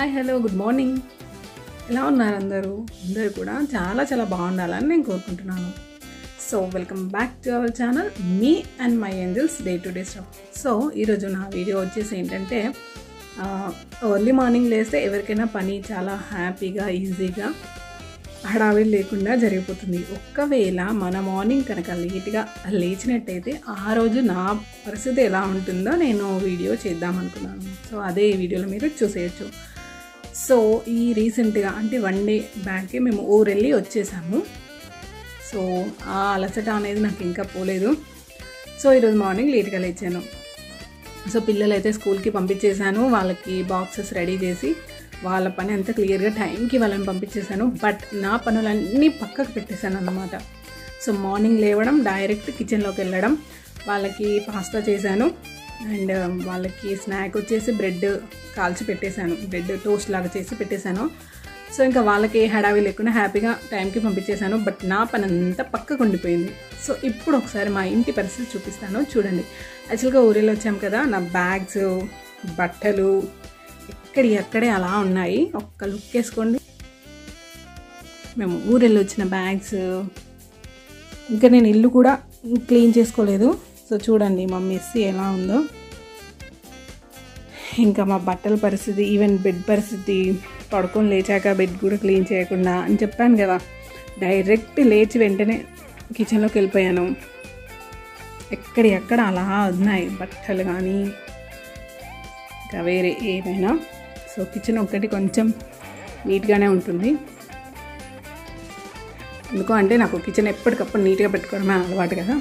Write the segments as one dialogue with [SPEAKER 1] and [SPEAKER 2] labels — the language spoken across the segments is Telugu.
[SPEAKER 1] హలో గుడ్ మార్నింగ్ ఎలా ఉన్నారు అందరూ అందరూ కూడా చాలా చాలా బాగుండాలని నేను కోరుకుంటున్నాను so welcome back to our channel me and my angels day to day stuff so ఈరోజు నా వీడియో వచ్చేసి ఏంటంటే ఎర్లీ మార్నింగ్ లేస్తే ఎవరికైనా పని చాలా హ్యాపీగా ఈజీగా హడావిడి లేకుండా జరిగిపోతుంది ఒక్కవేళ మన మార్నింగ్ కనుక లేట్గా లేచినట్టయితే ఆ రోజు నా పరిస్థితి ఎలా ఉంటుందో నేను వీడియో చేద్దాం అనుకున్నాను సో అదే ఈ వీడియోలో మీరు చూసేయచ్చు సో ఈ రీసెంట్గా అంటే వన్ డే బ్యాక్కి మేము ఊరెళ్ళి వచ్చేసాము సో ఆ అలసట అనేది నాకు ఇంకా పోలేదు సో ఈరోజు మార్నింగ్ లేట్గా లేచాను సో పిల్లలు అయితే స్కూల్కి పంపించేశాను వాళ్ళకి బాక్సెస్ రెడీ చేసి వాళ్ళ పని అంతా క్లియర్గా టైంకి వాళ్ళని పంపించేశాను బట్ నా పనులన్నీ పక్కకు పెట్టేశాను అన్నమాట సో మార్నింగ్ లేవడం డైరెక్ట్ కిచెన్లోకి వెళ్ళడం వాళ్ళకి పాస్తా చేశాను అండ్ వాళ్ళకి స్నాక్ వచ్చేసి బ్రెడ్ కాల్చి పెట్టేశాను బ్రెడ్ టోస్ట్ లాగా చేసి పెట్టేశాను సో ఇంకా వాళ్ళకి ఏ హడావి లేకుండా హ్యాపీగా టైంకి పంపించేశాను బట్ నా పని అంతా పక్కకు ఉండిపోయింది సో ఇప్పుడు ఒకసారి మా ఇంటి పరిస్థితి చూపిస్తాను చూడండి యాక్చువల్గా ఊరిలో వచ్చాం కదా నా బ్యాగ్స్ బట్టలు ఎక్కడి అక్కడే అలా ఉన్నాయి ఒక్క లుక్ వేసుకోండి మేము ఊరెళ్ళి వచ్చిన బ్యాగ్స్ ఇంకా నేను ఇల్లు కూడా క్లీన్ చేసుకోలేదు సో చూడండి మా మెస్సీ ఎలా ఉందో ఇంకా మా బట్టల పరిస్థితి ఈవెన్ బెడ్ పరిస్థితి పడుకొని లేచాక బెడ్ కూడా క్లీన్ చేయకుండా అని చెప్పాను కదా డైరెక్ట్ లేచి వెంటనే కిచెన్లోకి వెళ్ళిపోయాను ఎక్కడి ఎక్కడ అలా ఉన్నాయి బట్టలు కానీ ఇంకా వేరే ఏమైనా సో కిచెన్ ఒక్కటి కొంచెం నీట్గానే ఉంటుంది ఎందుకు అంటే నాకు కిచెన్ ఎప్పటికప్పుడు నీట్గా పెట్టుకోవడమే అలవాటు కదా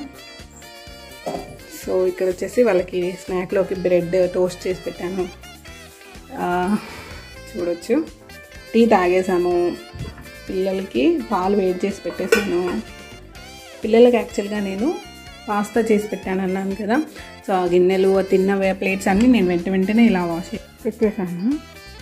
[SPEAKER 1] సో ఇక్కడ వచ్చేసి వాళ్ళకి స్నాక్లోకి బ్రెడ్ టోస్ట్ చేసి పెట్టాను చూడొచ్చు టీ తాగేసాము పిల్లలకి పాలు వేడి చేసి పెట్టేశాను పిల్లలకి యాక్చువల్గా నేను పాస్తా చేసి పెట్టాను అన్నాను కదా సో ఆ గిన్నెలు తిన్న ప్లేట్స్ అన్నీ నేను వెంట వెంటనే ఇలా వాష్ పెట్టేశాను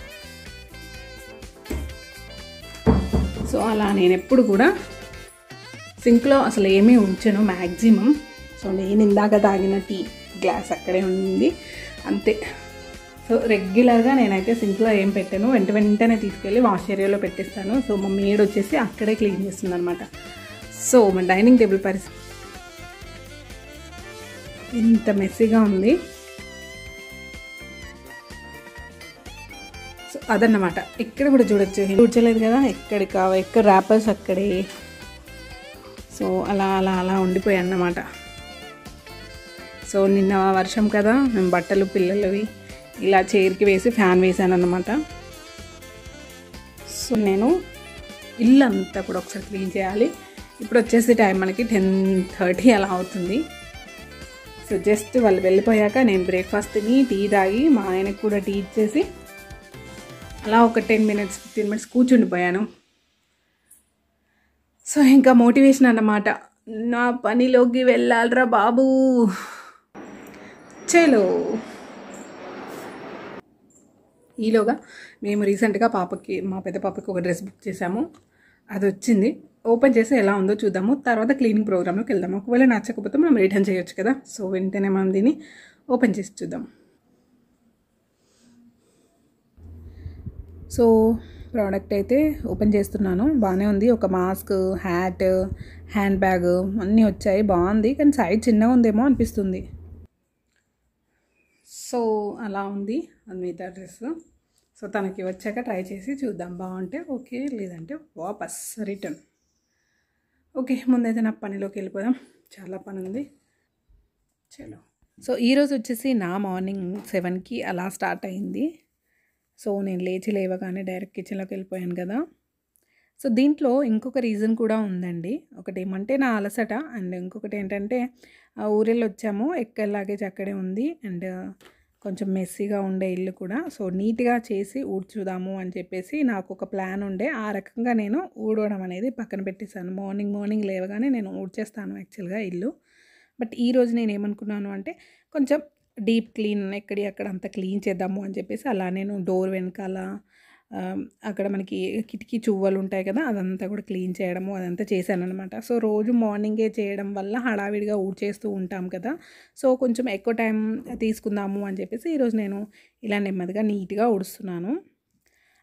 [SPEAKER 1] సో అలా నేను ఎప్పుడు కూడా సింక్లో అసలు ఏమీ ఉంచను మ్యాక్సిమం సో నేను ఇందాక తాగిన టీ గ్లాస్ అక్కడే ఉంది అంతే సో రెగ్యులర్గా నేనైతే సింక్లో ఏం పెట్టాను వెంట వెంటనే తీసుకెళ్ళి వాష్ ఏరియాలో పెట్టేస్తాను సో మా మేడ్ వచ్చేసి అక్కడే క్లీన్ చేస్తుంది అనమాట సో మా డైనింగ్ టేబుల్ పరిస్థితి ఇంత మెస్సీగా ఉంది సో అదన్నమాట ఇక్కడ కూడా చూడొచ్చు చూడలేదు కదా ఎక్కడికి ఎక్కడ ర్యాపర్స్ అక్కడే సో అలా అలా అలా ఉండిపోయాయి అన్నమాట సో నిన్న వర్షం కదా మేము బట్టలు పిల్లలవి ఇలా చైర్కి వేసి ఫ్యాన్ వేసాను అనమాట సో నేను ఇల్లు అంతా కూడా ఒకసారి క్లీన్ చేయాలి ఇప్పుడు వచ్చేసి టైం మనకి టెన్ థర్టీ అలా అవుతుంది సో జస్ట్ వాళ్ళు వెళ్ళిపోయాక నేను బ్రేక్ఫాస్ట్ తిని టీ తాగి మా ఆయనకు కూడా టీ ఇచ్చేసి అలా ఒక టెన్ మినిట్స్ ఫిఫ్టీన్ మినిట్స్ కూర్చుండిపోయాను సో ఇంకా మోటివేషన్ అన్నమాట నా పనిలోకి వెళ్ళాలరా బాబు చలో ఈలోగా మేము రీసెంట్గా పాపకి మా పెద్ద పాపకి ఒక డ్రెస్ బుక్ చేసాము అది వచ్చింది ఓపెన్ చేసి ఎలా ఉందో చూద్దాము తర్వాత క్లీనింగ్ ప్రోగ్రామ్లోకి వెళ్దాము ఒకవేళ నచ్చకపోతే మనం రిటర్న్ చేయొచ్చు కదా సో వెంటనే మనం దీన్ని ఓపెన్ చేసి చూద్దాం సో ప్రోడక్ట్ అయితే ఓపెన్ చేస్తున్నాను బాగానే ఉంది ఒక మాస్క్ హ్యాట్ హ్యాండ్ బ్యాగ్ అన్నీ వచ్చాయి బాగుంది కానీ సైజ్ చిన్నగా ఉందేమో అనిపిస్తుంది సో అలా ఉంది మిగతా డ్రెస్ సో తనకి వచ్చాక ట్రై చేసి చూద్దాం బాగుంటే ఓకే లేదంటే వాపస్ రిటర్న్ ఓకే ముందైతే నా పనిలోకి వెళ్ళిపోదాం చాలా పని ఉంది చలో సో ఈరోజు వచ్చేసి నా మార్నింగ్ సెవెన్కి అలా స్టార్ట్ అయింది సో నేను లేచి లేవగానే డైరెక్ట్ కిచెన్లోకి వెళ్ళిపోయాను కదా సో దీంట్లో ఇంకొక రీజన్ కూడా ఉందండి ఒకటి ఏమంటే నా అలసట అండ్ ఇంకొకటి ఏంటంటే ఊరెళ్ళి వచ్చాము ఎక్కడ లాగేజ్ అక్కడే ఉంది అండ్ కొంచెం మెస్సీగా ఉండే ఇల్లు కూడా సో నీట్గా చేసి ఊడ్చుదాము అని చెప్పేసి నాకు ఒక ప్లాన్ ఉండే ఆ రకంగా నేను ఊడవడం అనేది పక్కన పెట్టేశాను మార్నింగ్ మార్నింగ్ లేవగానే నేను ఊడ్చేస్తాను యాక్చువల్గా ఇల్లు బట్ ఈరోజు నేను ఏమనుకున్నాను అంటే కొంచెం డీప్ క్లీన్ ఎక్కడి అక్కడ అంతా క్లీన్ చేద్దాము అని చెప్పేసి అలా నేను డోర్ వెనకాల అక్కడ మనకి కిటికీ చువ్వలు ఉంటాయి కదా అదంతా కూడా క్లీన్ చేయడము అదంతా చేశాను అనమాట సో రోజు మార్నింగే చేయడం వల్ల హడావిడిగా ఊడ్చేస్తూ ఉంటాం కదా సో కొంచెం ఎక్కువ టైం తీసుకుందాము అని చెప్పేసి ఈరోజు నేను ఇలా నెమ్మదిగా నీట్గా ఊడుస్తున్నాను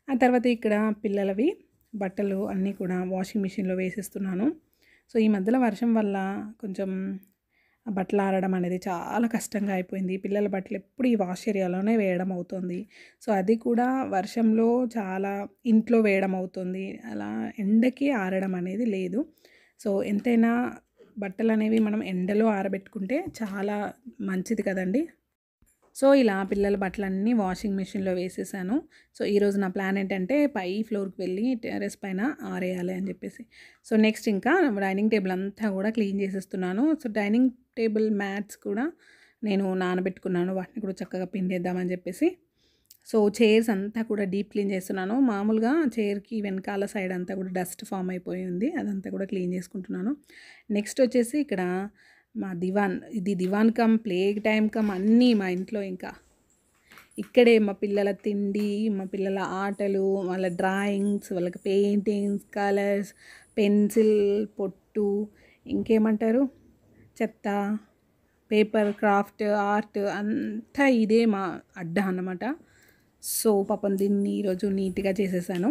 [SPEAKER 1] ఆ తర్వాత ఇక్కడ పిల్లలవి బట్టలు అన్నీ కూడా వాషింగ్ మిషన్లో వేసేస్తున్నాను సో ఈ మధ్యలో వర్షం వల్ల కొంచెం ఆ బట్టలు ఆరడం అనేది చాలా కష్టంగా అయిపోయింది పిల్లల బట్టలు ఎప్పుడు ఈ వాష్ ఏరియాలోనే వేయడం అవుతుంది సో అది కూడా వర్షంలో చాలా ఇంట్లో వేయడం అవుతుంది అలా ఎండకి ఆరడం అనేది లేదు సో ఎంతైనా బట్టలు అనేవి మనం ఎండలో ఆరబెట్టుకుంటే చాలా మంచిది కదండి సో ఇలా పిల్లల బట్టలన్నీ వాషింగ్ మిషన్లో వేసేసాను సో ఈరోజు నా ప్లాన్ ఏంటంటే పై ఫ్లోర్కి వెళ్ళి టెర్రస్ పైన ఆరేయాలి అని చెప్పేసి సో నెక్స్ట్ ఇంకా డైనింగ్ టేబుల్ అంతా కూడా క్లీన్ చేసేస్తున్నాను సో డైనింగ్ టేబుల్ మ్యాట్స్ కూడా నేను నానబెట్టుకున్నాను వాటిని కూడా చక్కగా పిండేద్దామని చెప్పేసి సో చైర్స్ అంతా కూడా డీప్ క్లీన్ చేస్తున్నాను మామూలుగా చైర్కి వెనకాల సైడ్ అంతా కూడా డస్ట్ ఫామ్ అయిపోయి ఉంది అదంతా కూడా క్లీన్ చేసుకుంటున్నాను నెక్స్ట్ వచ్చేసి ఇక్కడ మా దివాన్ ఇది దివాన్ కమ్ ప్లే టైం కమ్ అన్నీ మా ఇంట్లో ఇంకా ఇక్కడే మా పిల్లల తిండి మా పిల్లల ఆటలు వాళ్ళ డ్రాయింగ్స్ వాళ్ళకి పెయింటింగ్స్ కలర్స్ పెన్సిల్ పొట్టు ఇంకేమంటారు చెత్త పేపర్ క్రాఫ్ట్ ఆర్ట్ అంతా ఇదే మా అడ్డా అన్నమాట సో పాపం దీన్ని ఈరోజు నీట్గా చేసేసాను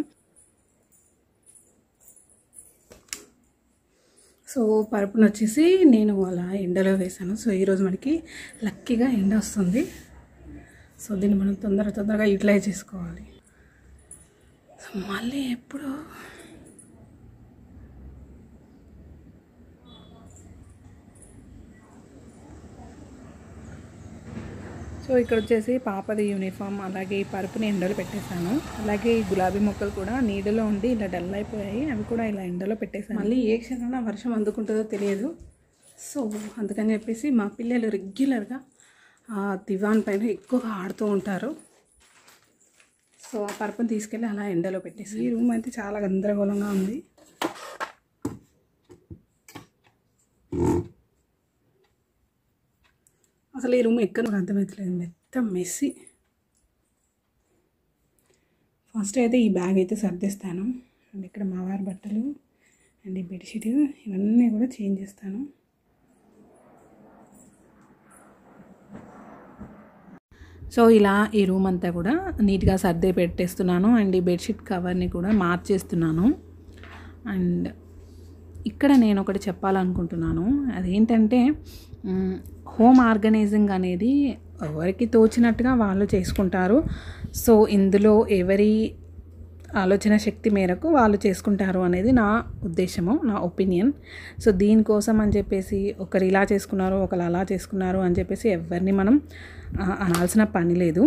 [SPEAKER 1] సో పరుపును వచ్చేసి నేను అలా ఎండలో వేసాను సో ఈరోజు మనకి లక్కీగా ఎండ వస్తుంది సో దీన్ని మనం తొందర తొందరగా యూటిలైజ్ చేసుకోవాలి సో మళ్ళీ ఎప్పుడు సో ఇక్కడ వచ్చేసి పాపది యూనిఫామ్ అలాగే ఈ పరుపుని ఎండలో పెట్టేశాను అలాగే ఈ గులాబీ మొక్కలు కూడా నీడలో ఉండి ఇలా డల్ అయిపోయాయి అవి కూడా ఇలా ఎండలో పెట్టేశాను మళ్ళీ ఏ క్షణంలో వర్షం అందుకుంటుందో తెలియదు సో అందుకని చెప్పేసి మా పిల్లలు రెగ్యులర్గా ఆ దివాన్ పైన ఎక్కువగా ఆడుతూ ఉంటారు సో ఆ పరుపుని తీసుకెళ్ళి అలా ఎండలో పెట్టేసి ఈ రూమ్ అయితే చాలా గందరగోళంగా ఉంది అసలు ఈ రూమ్ ఎక్కడ నాకు అర్థమవుతలేదు మెత్త మెస్సి ఫస్ట్ అయితే ఈ బ్యాగ్ అయితే సర్దిస్తాను అండ్ ఇక్కడ మావారి బట్టలు అండ్ ఈ బెడ్షీట్ ఇవన్నీ కూడా చేంజ్ చేస్తాను సో ఇలా ఈ రూమ్ అంతా కూడా నీట్గా సర్దే పెట్టేస్తున్నాను అండ్ ఈ బెడ్షీట్ కవర్ని కూడా మార్చేస్తున్నాను అండ్ ఇక్కడ నేను ఒకటి చెప్పాలనుకుంటున్నాను అదేంటంటే మ్, హోమ్ ఆర్గనైజింగ్ అనేది ఎవరికి తోచినట్టుగా వాళ్ళు చేసుకుంటారు సో ఇందులో ఎవరి ఆలోచన శక్తి మేరకు వాళ్ళు చేసుకుంటారు అనేది నా ఉద్దేశము నా ఒపీనియన్ సో దీనికోసం అని చెప్పేసి ఒకరు ఇలా చేసుకున్నారు ఒకరు అలా చేసుకున్నారు అని చెప్పేసి ఎవరిని మనం ఆ, అనాల్సిన పని లేదు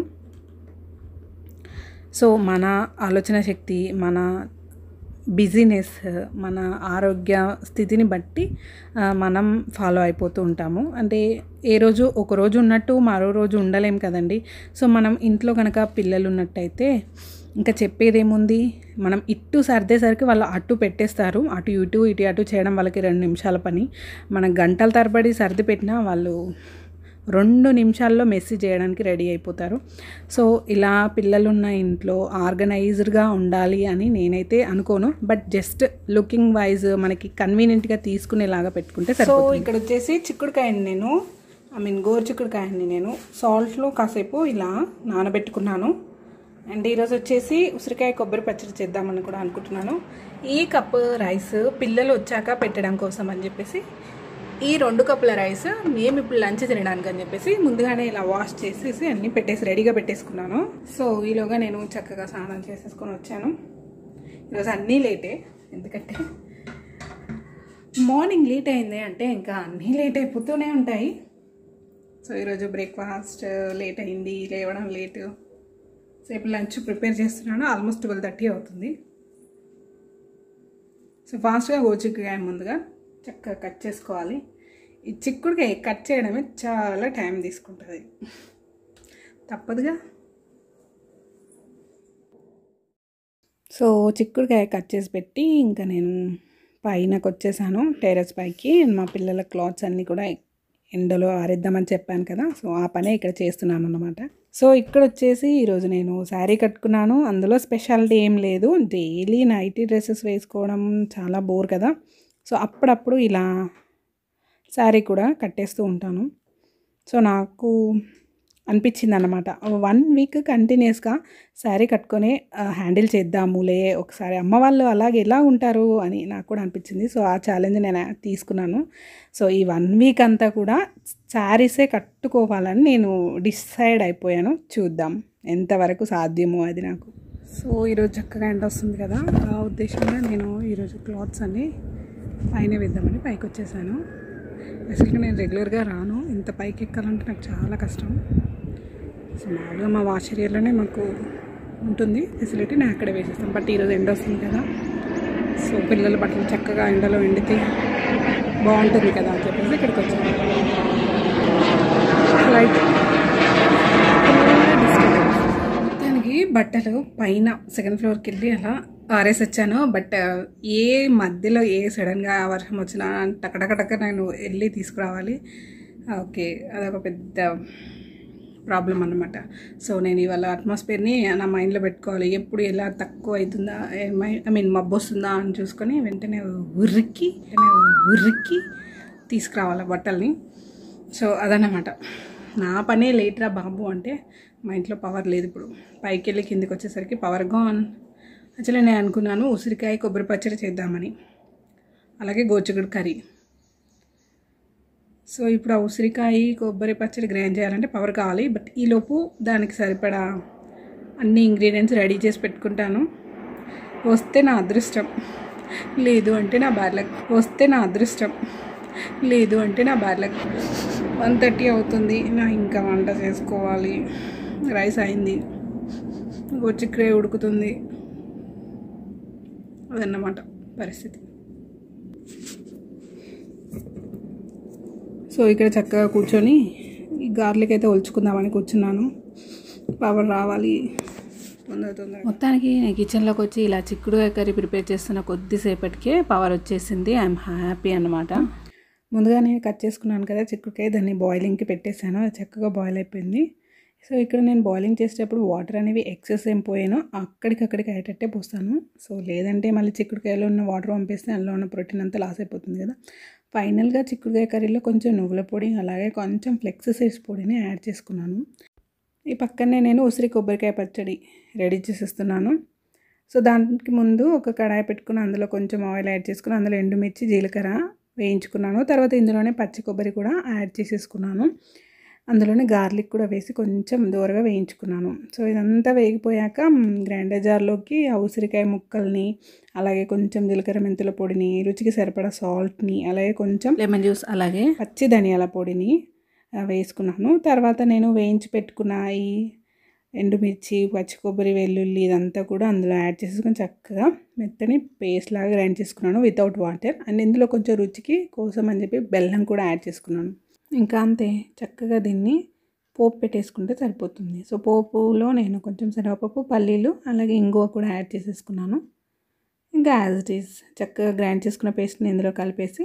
[SPEAKER 1] సో మన ఆలోచన శక్తి మన బిజీనెస్ మన ఆరోగ్య స్థితిని బట్టి ఆ, మనం ఫాలో అయిపోతూ ఉంటాము అంటే ఏ రోజు ఒక రోజు ఉన్నట్టు మరో రోజు ఉండలేం కదండి సో మనం ఇంట్లో కనుక పిల్లలు ఉన్నట్టయితే ఇంకా చెప్పేదేముంది మనం ఇటు సర్దేసరికి వాళ్ళు అటు పెట్టేస్తారు అటు ఇటు ఇటు అటు చేయడం వాళ్ళకి రెండు నిమిషాల పని మనం గంటల తరబడి సర్ది పెట్టినా వాళ్ళు రెండు నిమిషాల్లో మెసేజ్ చేయడానికి రెడీ అయిపోతారు సో ఇలా పిల్లలున్న ఇంట్లో ఆర్గనైజ్డ్గా ఉండాలి అని నేనైతే అనుకోను బట్ జస్ట్ లుకింగ్ వైజ్ మనకి కన్వీనియంట్గా తీసుకునేలాగా పెట్టుకుంటే సో ఇక్కడ వచ్చేసి చిక్కుడుకాయని నేను ఐ మీన్ గోరు చిక్కుడుకాయని నేను సాల్ట్లో కాసేపు ఇలా నానబెట్టుకున్నాను అండ్ ఈరోజు వచ్చేసి ఉసిరికాయ కొబ్బరి పచ్చడి చేద్దామని కూడా అనుకుంటున్నాను ఈ కప్పు రైస్ పిల్లలు వచ్చాక పెట్టడం కోసం అని చెప్పేసి ఈ రెండు కప్పుల రైస్ మేము ఇప్పుడు లంచ్ తినడానికి అని చెప్పేసి ముందుగానే ఇలా వాష్ చేసేసి అన్నీ పెట్టేసి రెడీగా పెట్టేసుకున్నాను సో ఈలోగా నేను చక్కగా స్నానం చేసేసుకొని వచ్చాను ఈరోజు అన్నీ లేటే ఎందుకంటే మార్నింగ్ లేట్ అయింది అంటే ఇంకా అన్నీ లేట్ అయిపోతూనే ఉంటాయి సో ఈరోజు బ్రేక్ఫాస్ట్ లేట్ అయింది లేవడం లేటు సో ఇప్పుడు లంచ్ ప్రిపేర్ చేస్తున్నాను ఆల్మోస్ట్ ట్వెల్వ్ థర్టీ అవుతుంది సో ఫాస్ట్గా గోచిక్కుకాయ ముందుగా చక్కగా కట్ చేసుకోవాలి ఈ చిక్కుడుకాయ కట్ చేయడమే చాలా టైం తీసుకుంటుంది తప్పదుగా సో చిక్కుడుకాయ కట్ చేసి పెట్టి ఇంకా నేను పైనకి వచ్చేసాను టెరెస్ పైకి మా పిల్లల క్లాత్స్ అన్నీ కూడా ఎండలో ఆరేద్దామని చెప్పాను కదా సో ఆ పనే ఇక్కడ చేస్తున్నాను అన్నమాట సో ఇక్కడ వచ్చేసి ఈరోజు నేను శారీ కట్టుకున్నాను అందులో స్పెషాలిటీ ఏం లేదు డైలీ నైటీ డ్రెస్సెస్ వేసుకోవడం చాలా బోర్ కదా సో అప్పుడప్పుడు ఇలా శారీ కూడా కట్టేస్తూ ఉంటాను సో నాకు అనిపించింది అనమాట వన్ వీక్ కంటిన్యూస్గా శారీ కట్టుకొని హ్యాండిల్ చేద్దాములే ఒకసారి అమ్మ వాళ్ళు అలాగే ఎలా ఉంటారు అని నాకు కూడా అనిపించింది సో ఆ ఛాలెంజ్ నేను తీసుకున్నాను సో ఈ వన్ వీక్ అంతా కూడా శారీసే కట్టుకోవాలని నేను డిసైడ్ అయిపోయాను చూద్దాం ఎంతవరకు సాధ్యమో అది నాకు సో ఈరోజు చక్కగా ఎండ వస్తుంది కదా ఆ ఉద్దేశంగా నేను ఈరోజు క్లాత్స్ అన్ని పైన వేద్దామని పైకి వచ్చేసాను అసలు నేను రెగ్యులర్గా రాను ఇంత పైకి ఎక్కాలంటే నాకు చాలా కష్టం సో మామూలుగా మా వాష్ ఏరియాలోనే మాకు ఉంటుంది ఫెసిలిటీ నేను అక్కడే వేసేస్తాను బట్ ఈరోజు ఎండ వస్తుంది కదా సో పిల్లల బట్టలు చక్కగా ఎండలో ఎండితే బాగుంటుంది కదా అని చెప్పేసి ఇక్కడికి వచ్చాను ఫ్లైట్ మొత్తానికి బట్టలు పైన సెకండ్ ఫ్లోర్కి వెళ్ళి అలా ఆరేసి వచ్చాను బట్ ఏ మధ్యలో ఏ సడన్గా వర్షం వచ్చినా టకటకటక నేను వెళ్ళి తీసుకురావాలి ఓకే అదొక పెద్ద ప్రాబ్లం అనమాట సో నేను ఇవాళ అట్మాస్ఫియర్ని నా మైండ్లో పెట్టుకోవాలి ఎప్పుడు ఎలా తక్కువ అవుతుందా ఐ మీన్ మబ్బు వస్తుందా అని చూసుకొని వెంటనే ఉర్రికి వెంటనే ఉర్రికి తీసుకురావాలి బట్టల్ని సో అదన్నమాట నా పనే లేట్రా బాబు అంటే మా ఇంట్లో పవర్ లేదు ఇప్పుడు పైకి వెళ్ళి కిందికి వచ్చేసరికి పవర్ గాన్ యాక్చువల్లీ నేను అనుకున్నాను ఉసిరికాయ కొబ్బరి పచ్చడి చేద్దామని అలాగే గోచుగుడు కర్రీ సో ఇప్పుడు ఆ ఉసిరికాయ కొబ్బరి పచ్చడి గ్రైండ్ చేయాలంటే పవర్ కావాలి బట్ ఈలోపు దానికి సరిపడా అన్ని ఇంగ్రీడియంట్స్ రెడీ చేసి పెట్టుకుంటాను వస్తే నా అదృష్టం లేదు అంటే నా బ్యాడ్ లక్ వస్తే నా అదృష్టం లేదు అంటే నా బ్యాడ్ లక్ వన్ థర్టీ అవుతుంది నా ఇంకా వంట చేసుకోవాలి రైస్ అయింది గొచ్చిక్రే ఉడుకుతుంది అదన్నమాట పరిస్థితి సో ఇక్కడ చక్కగా కూర్చొని ఈ గార్లిక్ అయితే ఒలుచుకుందామని కూర్చున్నాను పవర్ రావాలి తొందర తొందర మొత్తానికి నేను కిచెన్లోకి వచ్చి ఇలా చిక్కుడు కర్రీ ప్రిపేర్ చేస్తున్న కొద్దిసేపటికే పవర్ వచ్చేసింది ఐఎమ్ హ్యాపీ అనమాట ముందుగా నేను కట్ చేసుకున్నాను కదా చిక్కుడుకాయ దాన్ని బాయిలింగ్కి పెట్టేశాను అది చక్కగా బాయిల్ అయిపోయింది సో ఇక్కడ నేను బాయిలింగ్ చేసేటప్పుడు వాటర్ అనేవి ఎక్సెస్ ఏం పోయానో అక్కడికక్కడికి అయ్యేటట్టే పోస్తాను సో లేదంటే మళ్ళీ చిక్కుడుకాయలో ఉన్న వాటర్ పంపిస్తే అందులో ఉన్న ప్రోటీన్ అంతా లాస్ అయిపోతుంది కదా ఫైనల్గా చిక్కుడుకాయ కర్రీలో కొంచెం నువ్వుల పొడి అలాగే కొంచెం ఫ్లెక్స్ సైజ్ పొడిని యాడ్ చేసుకున్నాను ఈ పక్కనే నేను ఉసిరి కొబ్బరికాయ పచ్చడి రెడీ చేసేస్తున్నాను సో దానికి ముందు ఒక కడాయి పెట్టుకుని అందులో కొంచెం ఆయిల్ యాడ్ చేసుకుని అందులో ఎండుమిర్చి జీలకర్ర వేయించుకున్నాను తర్వాత ఇందులోనే పచ్చి కొబ్బరి కూడా యాడ్ చేసేసుకున్నాను అందులోనే గార్లిక్ కూడా వేసి కొంచెం దూరగా వేయించుకున్నాను సో ఇదంతా వేగిపోయాక గ్రైండర్ జార్లోకి ఆ ఉసిరికాయ ముక్కల్ని అలాగే కొంచెం జీలకర్ర మెంతుల పొడిని రుచికి సరిపడా సాల్ట్ని అలాగే కొంచెం లెమన్ జ్యూస్ అలాగే పచ్చి ధనియాల పొడిని వేసుకున్నాను తర్వాత నేను వేయించి పెట్టుకున్న ఈ ఎండుమిర్చి పచ్చి కొబ్బరి వెల్లుల్లి ఇదంతా కూడా అందులో యాడ్ చేసుకొని చక్కగా మెత్తని పేస్ట్ లాగా గ్రైండ్ చేసుకున్నాను వితౌట్ వాటర్ అండ్ ఇందులో కొంచెం రుచికి కోసం అని చెప్పి బెల్లం కూడా యాడ్ చేసుకున్నాను ఇంకా అంతే చక్కగా దీన్ని పోపు పెట్టేసుకుంటే సరిపోతుంది సో పోపులో నేను కొంచెం శనగపప్పు పల్లీలు అలాగే ఇంగువ కూడా యాడ్ చేసేసుకున్నాను ఇంకా యాజ్ ఇట్ ఈస్ చక్కగా గ్రైండ్ చేసుకున్న పేస్ట్ని ఇందులో కలిపేసి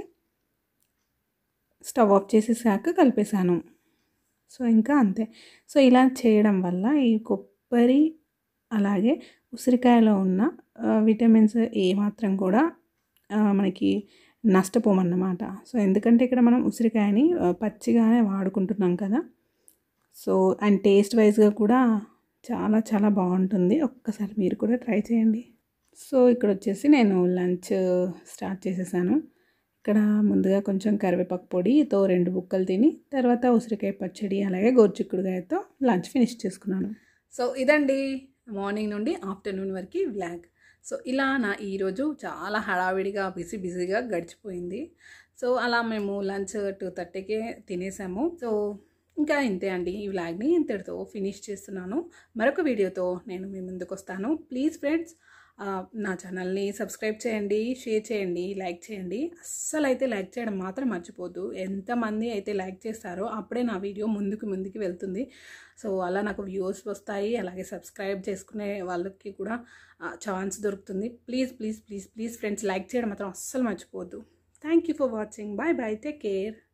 [SPEAKER 1] స్టవ్ ఆఫ్ చేసేసాక కలిపేశాను సో ఇంకా అంతే సో ఇలా చేయడం వల్ల ఈ కొబ్బరి అలాగే ఉసిరికాయలో ఉన్న విటమిన్స్ ఏమాత్రం కూడా మనకి నష్టపోమన్నమాట సో ఎందుకంటే ఇక్కడ మనం ఉసిరికాయని పచ్చిగానే వాడుకుంటున్నాం కదా సో అండ్ టేస్ట్ వైజ్గా కూడా చాలా చాలా బాగుంటుంది ఒక్కసారి మీరు కూడా ట్రై చేయండి సో ఇక్కడ వచ్చేసి నేను లంచ్ స్టార్ట్ చేసేసాను ఇక్కడ ముందుగా కొంచెం కరివేపాకు పొడితో రెండు బుక్కలు తిని తర్వాత ఉసిరికాయ పచ్చడి అలాగే గోరుచిక్కుడుకాయతో లంచ్ ఫినిష్ చేసుకున్నాను సో ఇదండి మార్నింగ్ నుండి ఆఫ్టర్నూన్ వరకు వ్లాగ్ సో ఇలా నా ఈరోజు చాలా హడావిడిగా బిజీ బిజీగా గడిచిపోయింది సో అలా మేము లంచ్ టూ థర్టీకే తినేసాము సో ఇంకా ఇంతే అండి ఈ వ్లాగ్ని ఇంతటితో ఫినిష్ చేస్తున్నాను మరొక వీడియోతో నేను మీ ముందుకు వస్తాను ప్లీజ్ ఫ్రెండ్స్ నా ఛానల్ని సబ్స్క్రైబ్ చేయండి షేర్ చేయండి లైక్ చేయండి అస్సలు అయితే లైక్ చేయడం మాత్రం మర్చిపోద్దు ఎంతమంది అయితే లైక్ చేస్తారో అప్పుడే నా వీడియో ముందుకు ముందుకు వెళ్తుంది సో అలా నాకు వ్యూస్ వస్తాయి అలాగే సబ్స్క్రైబ్ చేసుకునే వాళ్ళకి కూడా ఛాన్స్ దొరుకుతుంది please please please please friends like చేయడం మాత్రం అస్సలు మర్చిపోవద్దు thank you for watching bye bye take care